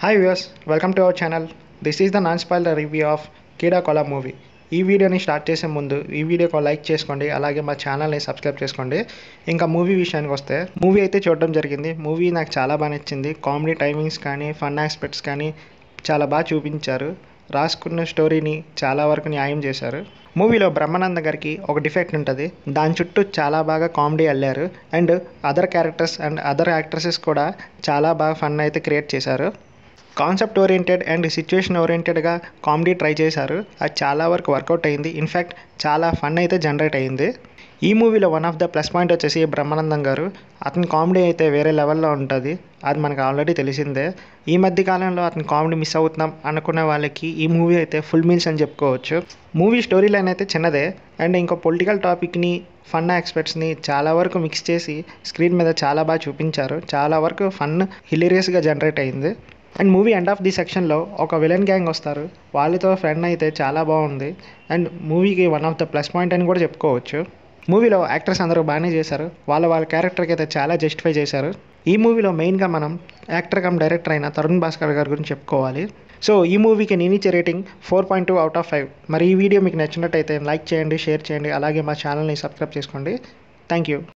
hi viewers welcome to our channel this is the non spoiler review of Keedaa Cola movie ఈ వీడియోని start చేసే ముందు ఈ వీడియోకి ఒక లైక్ చేసుకోండి అలాగే మా ఛానల్ని సబ్స్క్రైబ్ చేసుకోండి ఇంకా మూవీ విషయానికి వస్తే మూవీ అయితే చూడడం జరిగింది మూవీ నాకు చాలా బాగా నచ్చింది కామెడీ టైమింగ్స్ కానీ ఫన్ ఆస్పెక్ట్స్ కానీ చాలా బాగా చూపించారు రాసుకున్న స్టోరీని చాలా వరకు న్యాయం చేశారు మూవీలో బ్రహ్మానంద గారికి ఒక డిఫెక్ట్ ఉంటుంది దాని చుట్టూ చాలా బాగా కామెడీ అల్లారు and other characters and other actresses కూడా చాలా బాగా ఫన్ అయితే క్రియేట్ చేశారు కాన్సెప్ట్ ఓరియంటెడ్ అండ్ సిచ్యువేషన్ ఓరియంటెడ్గా కామెడీ ట్రై చేశారు అది చాలా వరకు వర్కౌట్ అయింది ఇన్ఫ్యాక్ట్ చాలా ఫన్ అయితే జనరేట్ అయింది ఈ మూవీలో one of the plus point వచ్చేసి బ్రహ్మానందం గారు అతని కామెడీ అయితే వేరే లెవెల్లో ఉంటుంది అది మనకు ఆల్రెడీ తెలిసిందే ఈ మధ్య కాలంలో అతని కామెడీ మిస్ అవుతున్నాం అనుకునే వాళ్ళకి ఈ మూవీ అయితే ఫుల్ మీల్స్ అని చెప్పుకోవచ్చు మూవీ స్టోరీ లైన్ అయితే చిన్నదే అండ్ ఇంకో పొలిటికల్ టాపిక్ని ఫన్ ఆస్పెక్ట్స్ని చాలా వరకు మిక్స్ చేసి స్క్రీన్ మీద చాలా బాగా చూపించారు చాలా వరకు ఫన్ హిలీరియస్గా జనరేట్ అయింది and movie end of the సెక్షన్లో ఒక విలన్ గ్యాంగ్ వస్తారు వాళ్ళతో ఫ్రెండ్ అయితే చాలా బాగుంది అండ్ మూవీకి one of the plus point అని కూడా చెప్పుకోవచ్చు మూవీలో యాక్టర్స్ అందరూ బాగానే చేశారు వాళ్ళ వాళ్ళ క్యారెక్టర్కి అయితే చాలా జస్టిఫై చేశారు ఈ మూవీలో మెయిన్గా మనం యాక్టర్ కమ్ డైరెక్టర్ అయిన తరుణ్ భాస్కర్ గారి గురించి చెప్పుకోవాలి సో ఈ మూవీకి నేను ఇచ్చే rating four point two out of five మరి ఈ వీడియో మీకు నచ్చినట్టయితే లైక్ చేయండి షేర్ చేయండి అలాగే మా ఛానల్ని సబ్స్క్రైబ్ చేసుకోండి థ్యాంక్ యూ